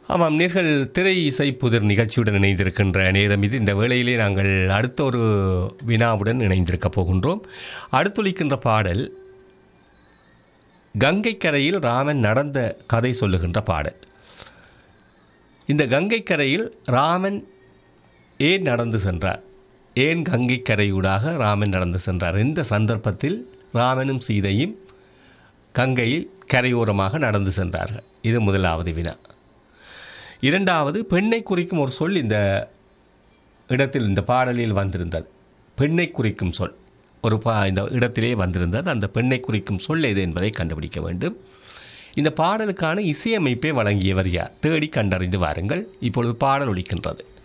ஆமாம் நேர்கள் திரை இசை புதிர் நிகழ்ச்சியுடன் இணைந்திருக்கின்ற நேரம் இது இந்த வேளையிலே நாங்கள் அடுத்த ஒரு வினாவுடன் இணைந்திருக்கப் போகின்றோம் அடுத்தொலிக்கின்ற பாடல் கங்கை கரையில் ராமன் நடந்த கதை சொல்லுகின்ற பாடல் இந்த கங்கை கரையில் ராமன் ஏன் நடந்து சென்றார் ஏன் கங்கை கரையூடாக ராமன் நடந்து சென்றார் இந்த சந்தர்ப்பத்தில் ராமனும் சீதையும் கங்கையில் கரையோரமாக நடந்து சென்றார்கள் இது முதலாவது வினா இரண்டாவது பெண்ணை குறிக்கும் ஒரு சொல் இந்த இடத்தில் இந்த பாடலில் வந்திருந்தது பெண்ணை குறிக்கும் சொல் ஒரு பா இந்த இடத்திலே வந்திருந்தது அந்த பெண்ணை குறிக்கும் சொல் எது என்பதை கண்டுபிடிக்க வேண்டும் இந்த பாடலுக்கான இசையமைப்பை வழங்கியவர் யார் தேடி கண்டறிந்து வாருங்கள் இப்பொழுது பாடல் ஒலிக்கின்றது